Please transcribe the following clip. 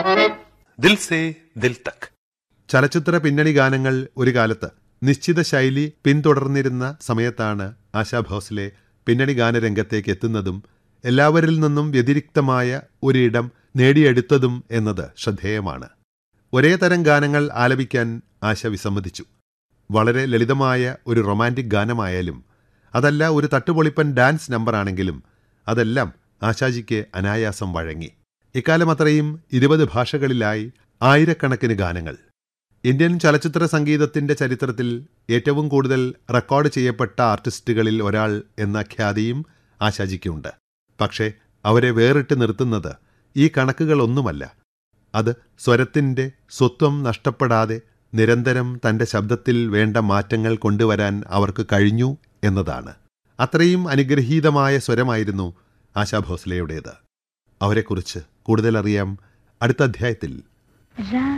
ദിൽ say ദിൽ തക് ചലച്ചിത്ര പിന്നണി ഗാനങ്ങൾ ഒരു കാലത്ത് നിശ്ചിത ശൈലി പിന്തുടർന്നിരുന്ന സമയത്താണ് ആശാ ഭോസ്ലെ പിന്നണി ഗാനരംഗത്തേക്ക് എത്തുന്നതും എല്ലാവരിൽ നിന്നും വ്യതിരിക്തമായ ഒരിടം നേടിയെടുത്തതും എന്നത് ശ്രദ്ധേയമാണ് ഒരേ തരം ഗാനങ്ങൾ ആലപിക്കാൻ ആശ വിസമ്മതിച്ചു വളരെ ലളിതമായ ഒരു റൊമാൻറ്റിക് ഗാനമായാലും അതല്ല ഒരു തട്ടുപൊളിപ്പൻ ഡാൻസ് നമ്പറാണെങ്കിലും അതെല്ലാം ആശാജിക്ക് അനായാസം വഴങ്ങി ഇക്കാലം അത്രയും ഇരുപത് ഭാഷകളിലായി ആയിരക്കണക്കിന് ഗാനങ്ങൾ ഇന്ത്യൻ ചലച്ചിത്ര സംഗീതത്തിന്റെ ചരിത്രത്തിൽ ഏറ്റവും കൂടുതൽ റെക്കോർഡ് ചെയ്യപ്പെട്ട ആർട്ടിസ്റ്റുകളിൽ ഒരാൾ എന്ന ഖ്യാതിയും ആശാജിക്കുണ്ട് പക്ഷേ അവരെ വേറിട്ട് നിർത്തുന്നത് ഈ കണക്കുകളൊന്നുമല്ല അത് സ്വരത്തിന്റെ സ്വത്വം നഷ്ടപ്പെടാതെ നിരന്തരം തന്റെ ശബ്ദത്തിൽ വേണ്ട മാറ്റങ്ങൾ കൊണ്ടുവരാൻ അവർക്ക് കഴിഞ്ഞു എന്നതാണ് അത്രയും അനുഗ്രഹീതമായ സ്വരമായിരുന്നു ആശാ ഭോസ്ലെയുടേത് അവരെക്കുറിച്ച് കൂടുതലറിയാം അടുത്ത അധ്യായത്തിൽ രാ